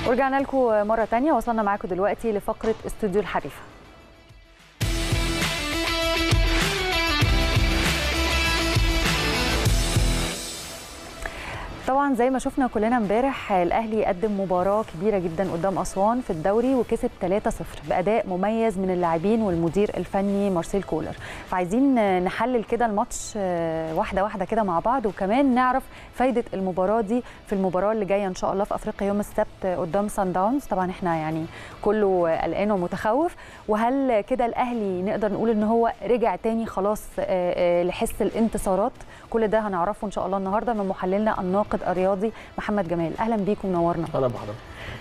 ورجعنا لكم مرة تانية وصلنا معاكم دلوقتي لفقرة استوديو الحريفة طبعا زي ما شفنا كلنا امبارح الاهلي قدم مباراه كبيره جدا قدام اسوان في الدوري وكسب 3-0 باداء مميز من اللاعبين والمدير الفني مارسيل كولر فعايزين نحلل كده الماتش واحده واحده كده مع بعض وكمان نعرف فايده المباراه دي في المباراه اللي جايه ان شاء الله في افريقيا يوم السبت قدام سان داونز طبعا احنا يعني كله قلقان ومتخوف وهل كده الاهلي نقدر نقول ان هو رجع تاني خلاص لحس الانتصارات كل ده هنعرفه ان شاء الله النهارده من محللنا الناقد الرياضي محمد جمال اهلا بيك ومنورنا اهلا بحضرتك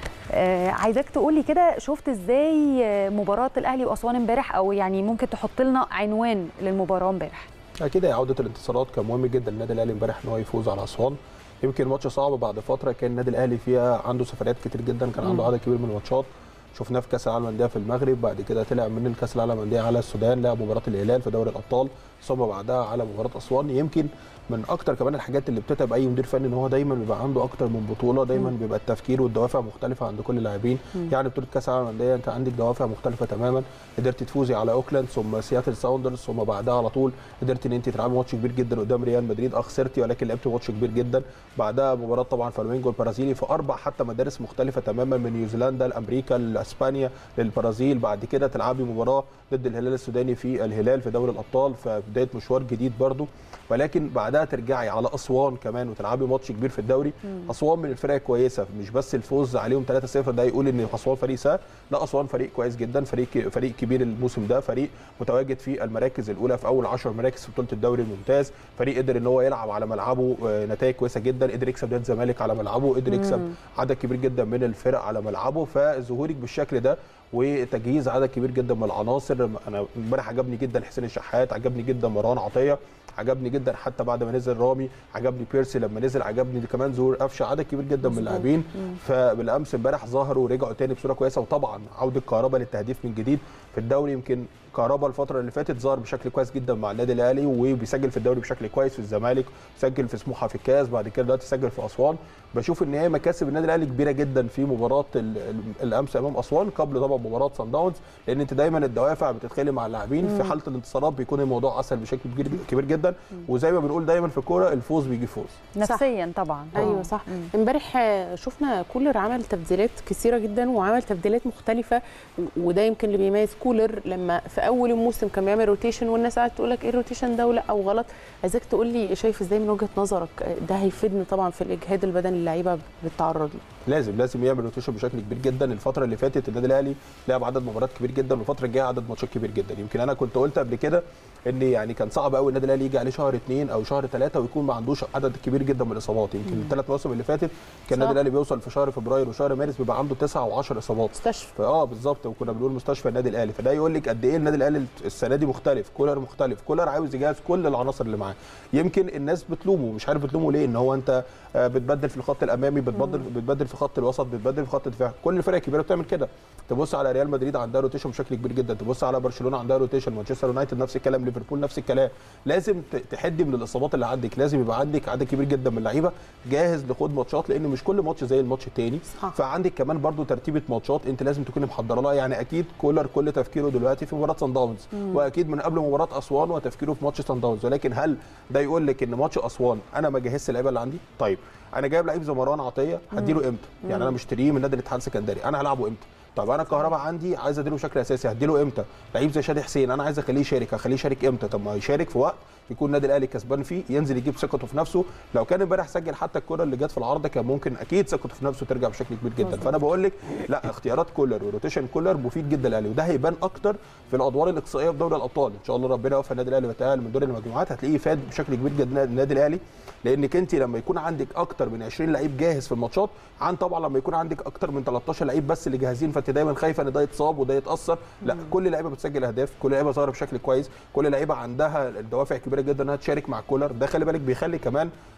آه عايزاك تقول لي كده شفت ازاي مباراه الاهلي واسوان امبارح او يعني ممكن تحط لنا عنوان للمباراه امبارح اكيد هي عوده الانتصارات كان مهم جدا للنادي الاهلي امبارح ان هو يفوز على اسوان يمكن ماتش صعب بعد فتره كان النادي الاهلي فيها عنده سفريات كتير جدا كان عنده عدد كبير من الماتشات شفناه في كاس العالم للانديه في المغرب بعد كده طلع من الكاس العالم للانديه على السودان لعب مباراه الهلال في دوري الابطال ثم بعدها على مباراه اسوان يمكن من اكتر كمان الحاجات اللي بتتعب اي مدير فني ان هو دايما بيبقى عنده اكتر من بطوله دايما م. بيبقى التفكير والدوافع مختلفه عند كل اللاعبين يعني بطوله كاس العالم للانديه انت عندك دوافع مختلفه تماما قدرت تفوزي على اوكلاند ثم سياتل ساوندرز ثم بعدها على طول قدرت ان انت تلعبي ماتش كبير جدا قدام ريال مدريد اه خسرتي ولكن لعبت ماتش كبير جدا بعدها مباراه طبعا فلامينجو البرازيلي في اربع حتى مدارس مختلفه تماما من نيوزيلندا لامريكا لاسبانيا للبرازيل بعد كده تلعبي مباراه ضد الهلال السوداني في الهلال في دوري الابطال في بدايه مشوار جديد برضو ولكن بعدها ترجعي على اسوان كمان وتلعبي ماتش كبير في الدوري مم. اسوان من الفرق كويسه مش بس الفوز عليهم 3-0 ده يقول ان اسوان فريق سهل لا اسوان فريق كويس جدا فريق فريق كبير الموسم ده فريق متواجد في المراكز الاولى في اول 10 مراكز في بطوله الدوري الممتاز فريق قدر ان هو يلعب على ملعبه نتائج كويسه جدا قدر يكسب نادي الزمالك على ملعبه قدر يكسب مم. عدد كبير جدا من الفرق على ملعبه فظهورك بالشكل ده وتجهيز عدد كبير جدا من العناصر انا امبارح عجبني جدا حسين الشحات عجبني جدا مروان عطيه عجبني جدا حتى بعد ما نزل رامي عجبني بيرسي لما نزل عجبني كمان ظهور قفشه عدد كبير جدا من اللاعبين فبالامس امبارح ظهروا ورجعوا تاني بصوره كويسه وطبعا عوده كهربا للتهديف من جديد في الدوري يمكن كهربا الفتره اللي فاتت ظهر بشكل كويس جدا مع النادي الاهلي وبيسجل في الدوري بشكل كويس في الزمالك سجل في سموحه في الكاس بعد كده دلوقتي سجل في اسوان بشوف ان هي مكاسب النادي الاهلي كبيره جدا في مباراه الامس امام اسوان قبل طبعا مباراه سان داونز لان انت دايما الدوافع بتتخلي مع اللاعبين في حاله الانتصارات بيكون الموضوع اسهل بشكل كبير جدا وزي ما بنقول دايما في الكوره الفوز بيجي فوز نفسيا طبعا ايوه صح امبارح شفنا كولر عمل تبديلات كثيره جدا وعمل تبديلات مختلفه وده يمكن اللي بيميز كولر لما في اول الموسم كان بيعمل روتيشن والناس قاعده تقول لك ايه الروتيشن ده ولا او غلط عايزاك تقول لي شايف ازاي من وجهه نظرك ده هيفيدنا طبعا في الاجهاد البدني اللعيبه بتتعرض له لازم لازم يعمل روتيشن بشكل كبير جدا الفتره اللي فاتت النادي الاهلي لعب عدد مباريات كبير جدا والفتره الجايه عدد ماتشات كبير جدا يمكن انا كنت قلت قبل كده ان يعني كان صعب قوي النادي الاهلي يجي عليه شهر اثنين او شهر ثلاثه ويكون ما عندوش عدد كبير جدا من الاصابات يمكن الثلاث مواسم اللي فاتت كان النادي الاهلي بيوصل في شهر فبراير وشهر مارس بيبقى عنده تسعه و10 اصابات مستشفى اه بالظبط وكنا بنقول مستشفى النادي الاهلي فده يقول لك قد ايه النادي الاهلي السنه دي مختلف كولر مختلف كولر عاوز يجهز كل العناصر اللي معاه يمكن الناس بتلومه مش عارف بتلومه ليه ان هو انت بتبدل في الخط الامامي بتبدل بتبدل في خط الوسط بتبدل في خط الدفاع كل الفرق الكبيره بتعمل كده تبص على ريال مدريد عندها روتيشن بشكل كبير جدا تبص على برشلونه عندها روتيشن مانشستر يونايتد نفس الكلام ليفربول نفس الكلام لازم تحدي من الاصابات اللي عندك لازم يبقى عندك عدد كبير جدا من اللعيبه جاهز لخوض ماتشات لان مش كل ماتش زي الماتش الثاني فعندك كمان برضو ترتيبه ماتشات انت لازم تكوني محضره لها يعني اكيد كولر كل تفكيره دلوقتي في مباراه سان داونز واكيد من قبل مباراه اسوان وتفكيره في ماتش سان داونز ولكن هل ده يقول لك ان ماتش اسوان انا ما جهزتش اللعيبه اللي عندي طيب انا جايب لعيب زي مروان عطيه هديله امتى يعني انا مشتريه من نادي الاتحاد السكندري انا هلعبه امتى طب انا الكهرباء عندي عايز اديله بشكل اساسي هديله امتى لعيب زي شادي حسين انا عايز اخليه يشارك هخليه يشارك امتى طب ما يشارك في وقت يكون النادي الاهلي كسبان فيه ينزل يجيب ثقته في نفسه لو كان امبارح سجل حتى الكره اللي جت في العارضه كان ممكن اكيد ثقته في نفسه ترجع بشكل كبير جدا فانا بقول لك لا اختيارات كولر وروتيشن كولر مفيد جدا للاهلي وده هيبان اكتر في الادوار الاقصائيه في دوري الابطال ان شاء الله ربنا يوفق النادي الاهلي ويتاهل من دور المجموعات هتلاقيه فاد بشكل كبير جدا النادي الاهلي لانك انت لما يكون عندك اكتر من 20 لعيب جاهز في الماتشات عن طبعا لما يكون عندك اكتر من 13 لعيب بس اللي جاهزين فانت دايما خايفه ان ده يتصاب وده يتاثر لا كل لعيبه بتسجل اهداف كل لعيبه ظاهره بشكل كويس كل لعيبه عندها الدوافع كبيره جدا انها تشارك مع كولر ده خلي بالك بيخلي كمان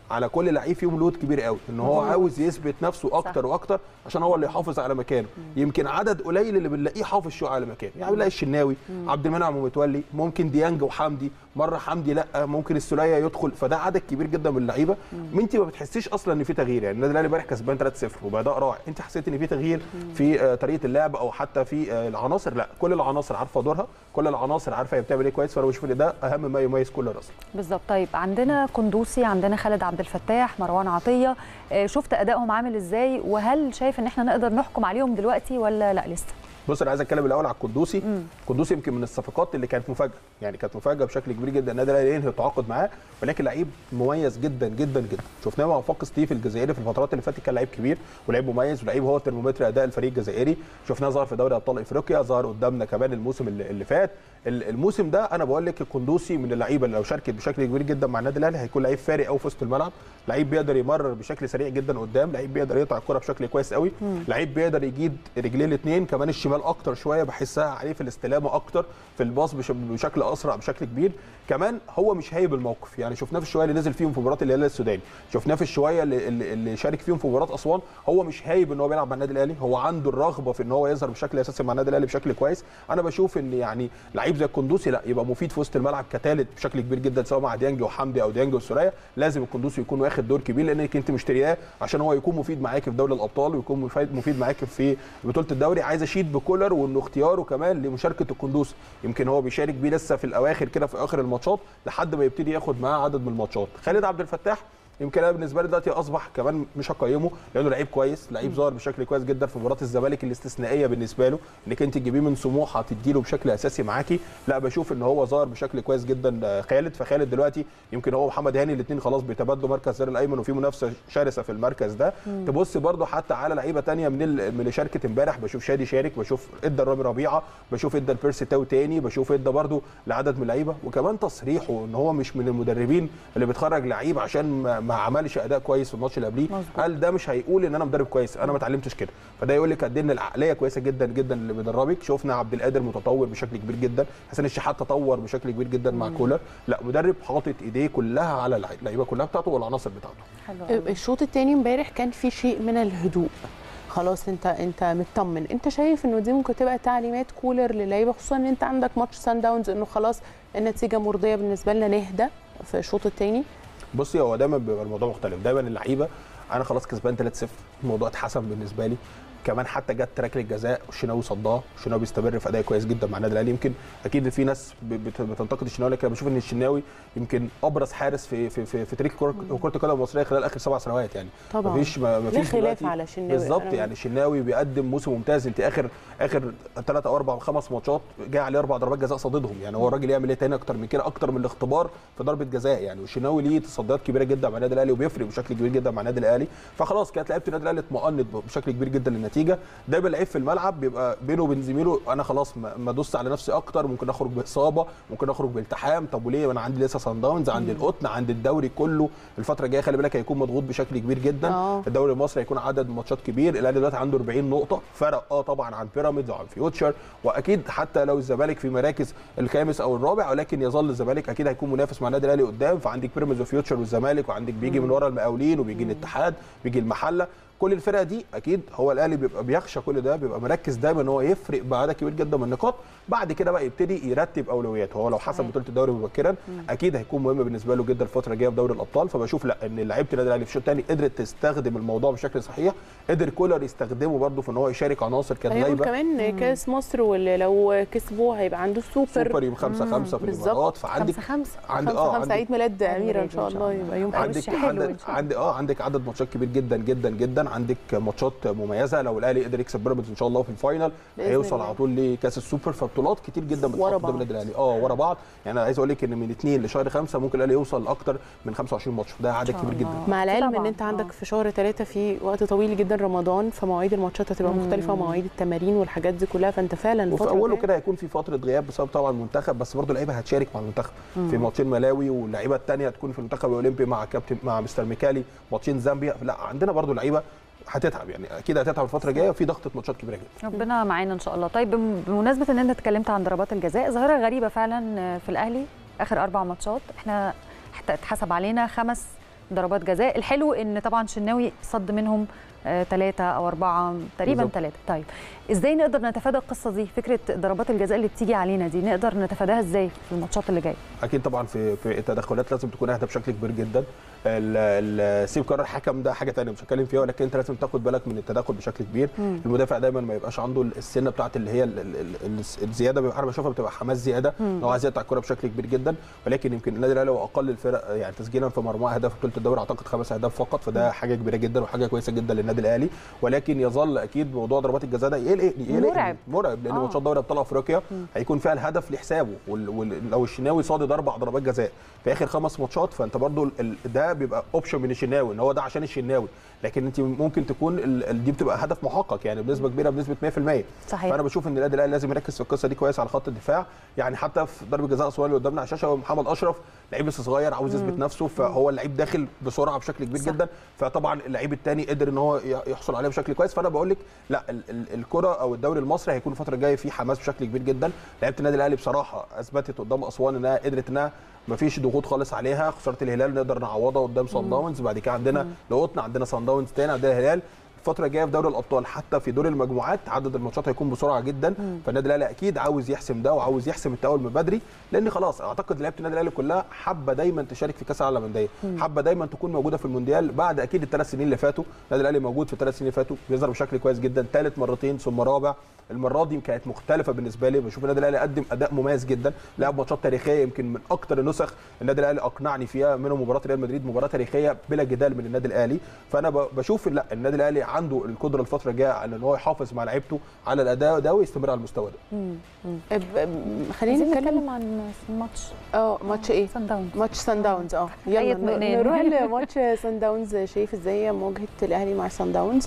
على كل لعيب فيهم لود كبير قوي ان هو مظبوط. عاوز يثبت نفسه اكتر صح. واكتر عشان هو اللي يحافظ على مكانه يمكن عدد قليل اللي بنلاقيه حافظ شويه على مكانه يعني بنلاقي الشناوي عبد المنعم ومتولي ممكن ديانج وحمدي مره حمدي لا ممكن السوليه يدخل فده عدد كبير جدا من اللعيبه انت ما بتحسيش اصلا ان في تغيير يعني النادي الاهلي امبارح كسبان 3-0 وباداء رائع انت حسيت ان في تغيير في آه، طريقه اللعب او حتى في آه، العناصر لا كل العناصر عارفه دورها كل العناصر عارفه هي بتعمل ايه كويس فانا بشوف ان ده اهم ما يميز كل اصلا بالظبط طيب عندنا قندوسي عندنا خالد عبد الفتاح مروان عطيه آه، شفت ادائهم عامل ازاي وهل شايف ان احنا نقدر نحكم عليهم دلوقتي ولا لا لسه بص انا عايز اتكلم الاول على القدوسي مم. القدوسي يمكن من الصفقات اللي كانت مفاجاه يعني كانت مفاجاه بشكل كبير جدا النادي الاهلي ينهي التعاقد معاه ولكن لعيب مميز جدا جدا جدا شفناه مع وفاق ستيف الجزائري في الفترات اللي فاتت كان لعيب كبير ولعيب مميز ولعيب هو ترمومتر اداء الفريق الجزائري شفناه ظهر في دوري ابطال افريقيا ظهر قدامنا كمان الموسم اللي, اللي فات ال- الموسم ده انا بقول لك القندوسي من اللعيبه اللي لو شاركت بشكل كبير جدا مع النادي الاهلي هيكون لعيب فارق قوي في وسط الملعب لعيب بيقدر يمرر بشكل سريع جدا قدام لعيب بيقدر يقطع الكره بشكل كويس قوي لعيب بيقدر يجيد رجليه الاثنين كمان الشمال اكتر شويه بحسها عليه في الاستلامه اكتر في الباص بش- بشكل اسرع بشكل كبير كمان هو مش هايب الموقف يعني شفناه في الشويه اللي نزل فيهم في مباراه الهلال السوداني شفناه في الشويه اللي, اللي اللي شارك فيهم في مباراه اسوان هو مش هايب ان هو بيلعب مع النادي الاهلي هو عنده الرغبه في ان هو يظهر بشكل اساسي مع النادي الاهلي بشكل كويس انا بشوف ان يعني لعيب زي القندوسي لا يبقى مفيد في وسط الملعب كثالث بشكل كبير جدا سواء مع ديانج وحمدي او ديانج والسوليه لازم القندوسي يكون واخد دور كبير لانك انت مشترياه عشان هو يكون مفيد معاك في دوري الابطال ويكون مفيد مفيد معاك في بطوله الدوري عايز اشيد بكولر وانه اختياره كمان لمشاركه القندوسي يمكن هو بيشارك بيه لسه في الاواخر كده في اخر الماتشات لحد ما يبتدي ياخد معاه عدد من الماتشات خالد عبد الفتاح يمكن انا بالنسبه لي دلوقتي اصبح كمان مش هقيمه لانه لعيب كويس لعيب ظاهر بشكل كويس جدا في مباراه الزمالك الاستثنائيه بالنسبه له انك انت تجيبيه من سموحه تديله بشكل اساسي معاكي لا بشوف ان هو ظاهر بشكل كويس جدا آه، خالد فخالد دلوقتي يمكن هو ومحمد هاني الاثنين خلاص بيتبادلوا مركز زر الايمن وفي منافسه شرسه في المركز ده تبص برده حتى على لعيبه تانية من ال- من اللي شاركت امبارح بشوف شادي شارك بشوف ادى رامي ربيعه بشوف ادى البيرسي تاو تاني بشوف ادى برده لعدد من اللعيبه وكمان تصريحه ان هو مش من المدربين اللي بتخرج لعيب عشان ما, ما عملش اداء كويس في الماتش اللي قبليه مظبوط. قال ده مش هيقول ان انا مدرب كويس انا ما اتعلمتش كده فده يقول لك قد ايه ان العقليه كويسه جدا جدا اللي بيدربك شفنا عبد القادر متطور بشكل كبير جدا حسين الشحات تطور بشكل كبير جدا مع كولر لا مدرب حاطط ايديه كلها على اللعي- اللعيبه كلها بتاعته والعناصر بتاعته حلو قوي. الشوط الثاني امبارح كان في شيء من الهدوء خلاص انت انت مطمن انت شايف انه دي ممكن تبقى تعليمات كولر للعيبه خصوصا ان انت عندك ماتش سان داونز انه خلاص النتيجه مرضيه بالنسبه لنا نهدى في الشوط الثاني بصي هو دايما بيبقى الموضوع مختلف دايما اللعيبه انا خلاص كسبان 3-0 الموضوع اتحسن بالنسبه لي كمان حتى جت ركله جزاء والشناوي صدها الشناوي بيستمر في اداء كويس جدا مع النادي الاهلي يمكن اكيد في ناس ب- بت- بتنتقد الشناوي لكن انا بشوف ان الشناوي يمكن ابرز حارس في في في, في تاريخ كره كرة القدم المصريه خلال اخر سبع سنوات يعني طبعا مفيش ما لا مفيش خلاف دلوقتي على الشناوي بالظبط أنا- يعني الشناوي بيقدم موسم ممتاز انت اخر اخر ثلاث او اربع او خمس ماتشات جاي عليه اربع ضربات جزاء صاددهم يعني هو الراجل يعمل ايه تاني اكتر من كده اكتر من الاختبار في ضربه جزاء يعني والشناوي ليه تصديات كبيره جدا مع النادي الاهلي وبيفرق بشكل كبير جدا مع النادي الاهلي فخلاص كانت لعيبه النادي الاهلي اطمأنت بشكل كبير جدا للنتيجه دايما لعيب في الملعب بيبقى بينه وبين زميله انا خلاص ما ما ادوس على نفسي اكتر ممكن اخرج باصابه ممكن اخرج بالتحام طب وليه انا عندي لسه سان داونز عندي القطن عندي الدوري كله الفتره الجايه خلي بالك هيكون مضغوط بشكل كبير جدا آه. الدوري المصري هيكون عدد ماتشات كبير الاهلي دلوقتي عنده 40 نقطه فرق اه طبعا عن بيراميدز وعن فيوتشر واكيد حتى لو الزمالك في مراكز الخامس او الرابع ولكن يظل الزمالك اكيد هيكون منافس مع النادي الاهلي قدام فعندك بيراميدز وفيوتشر والزمالك وعندك بيجي من ورا المقاولين وبيجي الاتحاد بيجي المحله كل الفرق دي اكيد هو الاهلي بيبقى بيخشى كل ده بيبقى مركز دايما ان هو يفرق بعدد كبير جدا من النقاط بعد كده بقى يبتدي يرتب اولوياته هو لو حسب صحيح. بطوله الدوري مبكرا اكيد هيكون مهم بالنسبه له جدا الفتره الجايه في دوري الابطال فبشوف لا ان لعيبه النادي الاهلي في الشوط الثاني قدرت تستخدم الموضوع بشكل صحيح قدر كولر يستخدمه برده في ان هو يشارك عناصر كانت هيكون غايبه كمان كاس مصر واللي لو كسبوا هيبقى عنده السوبر سوبر يوم 5 5 في بالظبط. الامارات فعندك خمسة خمسة عند خمسة اه خمسة عندك عيد ميلاد عيد اميره ان ميلاده شاء إن شاء الله الله. يبقى يوم عندك خميس عندك حلو إن عندك شاء الله. عندك اه عندك عدد ماتشات كبير جدا جدا جدا عندك ماتشات مميزه لو الاهلي قدر يكسب بيراميدز ان شاء الله في الفاينل بإذن هيوصل الله. على طول لكاس السوبر فبطولات كتير جدا ورا بتتحط قدام بعض. النادي الاهلي اه ورا بعض يعني انا عايز اقول لك ان من اثنين لشهر خمسه ممكن الاهلي يوصل لاكتر من 25 ماتش ده عدد إن شاء كبير جدا الله. مع العلم ان طبعاً. انت آه. عندك في شهر ثلاثة في وقت طويل جدا رمضان فمواعيد الماتشات هتبقى مختلفة ومواعيد التمارين والحاجات دي كلها فانت فعلا وفي الفترة اوله الجاية- كده هيكون في فتره غياب بسبب طبعا المنتخب بس برضه اللعيبه هتشارك مع المنتخب في ماتشين ملاوي واللعيبه الثانيه هتكون في المنتخب الاولمبي مع كابتن مع مستر ميكالي ماتشين زامبيا لا عندنا برضه لعيبه هتتعب يعني اكيد هتتعب الفتره الجايه وفي ضغطه ماتشات كبيره جدا ربنا معانا ان شاء الله طيب بم- بمناسبه ان انت اتكلمت عن ضربات الجزاء ظاهره غريبه فعلا في الاهلي اخر اربع ماتشات احنا حتى اتحسب علينا خمس ضربات جزاء الحلو ان طبعا شناوي صد منهم ثلاثة أو أربعة تقريبا بالظبط. ثلاثة طيب إزاي نقدر نتفادى القصة دي فكرة ضربات الجزاء اللي بتيجي علينا دي نقدر نتفاداها إزاي في الماتشات اللي جايه اكيد طبعا في في التدخلات لازم تكون اهدى بشكل كبير جدا ال- السيب قرار الحكم ده حاجه ثانيه مش هتكلم فيها ولكن انت لازم تاخد بالك من التدخل بشكل كبير مم. المدافع دايما ما يبقاش عنده السنه بتاعت اللي هي ال- ال- ال- الزياده بيبقى انا بشوفها بتبقى حماس زياده مم. لو عايز يقطع الكوره بشكل كبير جدا ولكن يمكن النادي الاهلي هو اقل الفرق يعني تسجيلا في مرمى اهداف في بطوله الدوري اعتقد خمس اهداف فقط فده حاجه كبيره جدا وحاجه كويسه جدا للنادي الاهلي ولكن يظل اكيد موضوع ضربات الجزاء ده يقلق يقلق مرعب. مرعب لان آه. ماتشات دوري ابطال افريقيا هيكون فيها الهدف لحسابه وال- وال- لو الشناوي صادد اربع ضربات جزاء في اخر خمس ماتشات فانت برضو ال- ال- ده بيبقى اوبشن من الشناوي ان هو ده عشان الشناوي لكن انت ممكن تكون ال- ال- دي بتبقى هدف محقق يعني بنسبه كبيره بنسبه 100% صحيح فانا بشوف ان النادي الاهلي لازم يركز في القصه دي كويس على خط الدفاع يعني حتى في ضربه جزاء اسوان اللي قدامنا على الشاشه هو محمد اشرف لعيب لسه صغير عاوز يثبت نفسه فهو اللعيب داخل بسرعه بشكل كبير صح. جدا فطبعا اللعيب الثاني قدر ان هو ي- يحصل عليه بشكل كويس فانا بقول لك لا ال- ال- الكره او الدوري المصري هيكون الفتره الجايه فيه حماس بشكل كبير جدا لعيبه النادي الاهلي بصراحه اثبتت قدام اسوان انها قدرت انها ما فيش ضغوط خالص عليها خساره الهلال نقدر نعوضها قدام صن داونز بعد كده عندنا لقطنا عندنا صن داونز تاني عندنا الهلال الفترة الجاية في دوري الأبطال حتى في دور المجموعات عدد الماتشات هيكون بسرعة جدا فالنادي الأهلي أكيد عاوز يحسم ده وعاوز يحسم التأهل من بدري لأن خلاص أعتقد لعيبة النادي الأهلي كلها حابة دايما تشارك في كأس العالم للأندية حابة دايما تكون موجودة في المونديال بعد أكيد الثلاث سنين اللي فاتوا النادي الأهلي موجود في الثلاث سنين اللي فاتوا بيظهر بشكل كويس جدا ثالث مرتين ثم رابع المره دي كانت مختلفه بالنسبه لي بشوف النادي الاهلي قدم اداء مميز جدا لعب ماتشات تاريخيه يمكن من اكتر النسخ النادي الاهلي اقنعني فيها منهم مباراه ريال مدريد مباراه تاريخيه بلا جدال من النادي الاهلي فانا ب- بشوف لا النادي الاهلي عنده القدره الفتره الجايه على ان هو يحافظ مع لعيبته على الاداء ده ويستمر على المستوى ده ب- ب- خلينا عايزين نتكلم نتكلم عن الماتش اه ماتش ايه سان داونز ماتش سان داونز اه أي يلا اطمئنان. نروح لماتش سان داونز شايف ازاي مواجهه الاهلي مع سان داونز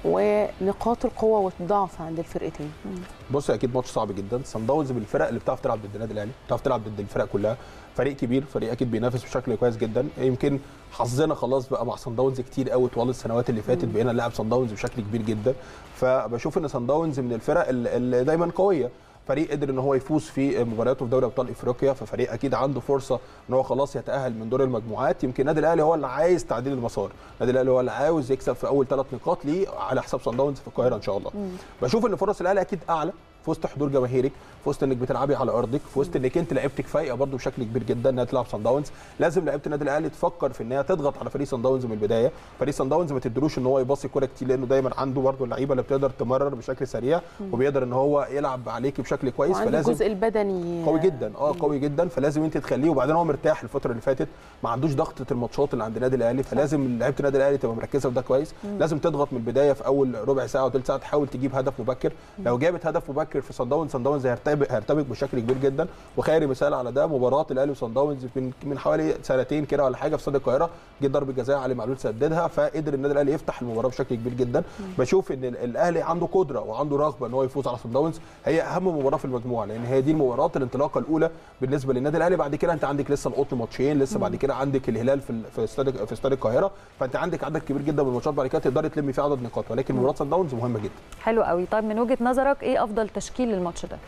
ونقاط القوه والضعف عند الفرقتين بص اكيد ماتش صعب جدا سان داونز من الفرق اللي بتعرف تلعب ضد النادي الاهلي بتعرف تلعب ضد الفرق كلها فريق كبير فريق اكيد بينافس بشكل كويس جدا يمكن حظنا خلاص بقى مع سان داونز كتير قوي طوال السنوات اللي فاتت بقينا نلعب سان داونز بشكل كبير جدا فبشوف ان سان داونز من الفرق اللي اللي دايما قويه فريق قدر ان هو يفوز في مبارياته في دوري ابطال افريقيا ففريق اكيد عنده فرصه ان هو خلاص يتاهل من دور المجموعات يمكن النادي الاهلي هو اللي عايز تعديل المسار النادي الاهلي هو اللي عاوز يكسب في اول ثلاث نقاط ليه على حساب سان داونز في القاهره ان شاء الله بشوف ان فرص الاهلي اكيد اعلى في وسط حضور جماهيرك في وسط انك بتلعبي على ارضك في وسط انك انت لعيبتك فايقه برده بشكل كبير جدا انها تلعب سان داونز لازم لعيبه النادي الاهلي تفكر في انها تضغط على فريق سان داونز من البدايه فريق سان داونز ما تدروش ان هو يباصي كوره كتير لانه دايما عنده برده اللعيبه اللي بتقدر تمرر بشكل سريع وبيقدر ان هو يلعب عليك بشكل كويس وعنده فلازم الجزء البدني قوي جدا اه قوي جدا فلازم انت تخليه وبعدين هو مرتاح الفتره اللي فاتت ما عندوش ضغطه الماتشات اللي عند النادي الاهلي فلازم لعيبه النادي الاهلي تبقى مركزه في ده كويس لازم تضغط من البدايه في اول ربع ساعه او ثلث ساعه تحاول تجيب هدف مبكر لو جابت هدف مبكر في صن داونز صن داونز هيرتبك هيرتبك بشكل كبير جدا وخير مثال على ده مباراه الاهلي وصن داونز من من حوالي سنتين كده ولا حاجه في استاد القاهره جه ضربه جزاء علي معلول سددها فقدر النادي الاهلي يفتح المباراه بشكل كبير جدا بشوف ان ال- الاهلي عنده قدره وعنده رغبه ان هو يفوز على صن داونز هي اهم مباراه في المجموعه لان هي دي المباراه الانطلاقه الاولى بالنسبه للنادي الاهلي بعد كده انت عندك لسه القطن ماتشين لسه بعد كده عندك الهلال في ال- في استاد في استاد القاهره فانت عندك عدد كبير جدا من الماتشات بعد كده تقدري تلمي فيه عدد نقاط ولكن مباراه صن داونز مهمه جدا حلو قوي طيب من وجهه نظرك ايه افضل تشكيل للماتش ده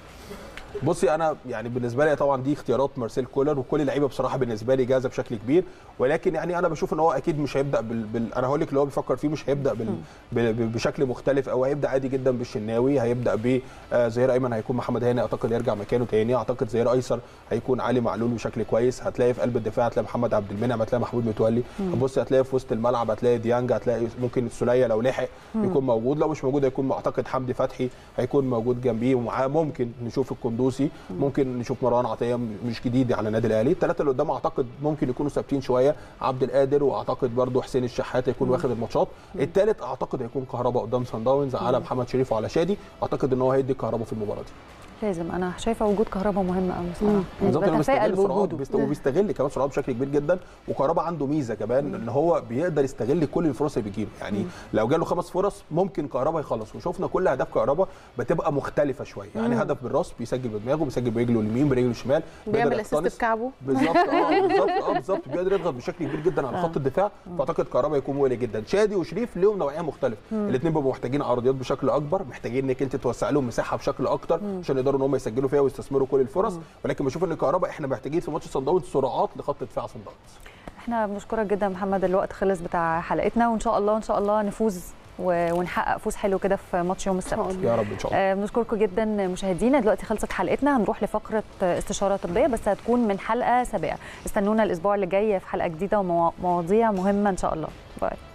بصي انا يعني بالنسبه لي طبعا دي اختيارات مارسيل كولر وكل اللعيبه بصراحه بالنسبه لي جاهزه بشكل كبير ولكن يعني انا بشوف ان هو اكيد مش هيبدا بال, بال... انا هقول لك اللي هو بيفكر فيه مش هيبدا بال... ب... ب- بشكل مختلف او هيبدا عادي جدا بالشناوي هيبدا ب آه، ظهير ايمن هيكون محمد هاني اعتقد يرجع مكانه تاني اعتقد ظهير ايسر هيكون علي معلول بشكل كويس هتلاقي في قلب الدفاع هتلاقي محمد عبد المنعم هتلاقي محمود متولي هتبص هتلاقي في وسط الملعب هتلاقي ديانج هتلاقي ممكن السوليه لو لحق يكون موجود لو مش موجود هيكون اعتقد حمدي فتحي هيكون موجود جنبيه ومعاه ممكن نشوف القندوسي ممكن نشوف مروان عطيه مش جديد على النادي الاهلي الثلاثه اللي قدام اعتقد ممكن يكونوا ثابتين شويه عبد القادر واعتقد برضو حسين الشحات هيكون واخد الماتشات الثالث اعتقد هيكون كهربا قدام سان داونز على محمد شريف وعلى شادي اعتقد ان هو هيدي كهربا في المباراه دي لازم انا شايفه وجود كهرباء مهم قوي بصراحه يعني بالظبط انه بتفائل بيستغل سرعات بوجوده بيست- وبيستغل كمان سرعات بشكل كبير جدا وكهربا عنده ميزه كمان ان هو بيقدر يستغل كل الفرص اللي بتجيله يعني لو جاله خمس فرص ممكن كهربا يخلص وشفنا كل اهداف كهربا بتبقى مختلفه شويه يعني هدف بالراس بيسجل بدماغه بيسجل برجله اليمين برجله الشمال بيقدر بيعمل اسيست يقتنص. بكعبه بالظبط اه بالظبط اه بالظبط بيقدر يضغط بشكل كبير جدا على خط الدفاع فاعتقد كهربا يكون مقلق جدا شادي وشريف ليهم نوعيه مختلفه الاثنين بيبقوا محتاجين عرضيات بشكل اكبر محتاجين انك انت توسع لهم مساحه بشكل اكتر عشان يقدروا يقدروا ان هم يسجلوا فيها ويستثمروا كل الفرص ولكن بشوف ان كهربا احنا محتاجين في ماتش صن داونز سرعات لخط دفاع صن داونز احنا بنشكرك جدا محمد الوقت خلص بتاع حلقتنا وان شاء الله ان شاء الله نفوز و- ونحقق فوز حلو كده في ماتش يوم السبت يا رب ان شاء الله آه، بنشكركم جدا مشاهدينا دلوقتي خلصت حلقتنا هنروح لفقره استشاره طبيه بس هتكون من حلقه سابقه استنونا الاسبوع اللي جاي في حلقه جديده ومواضيع مهمه ان شاء الله باي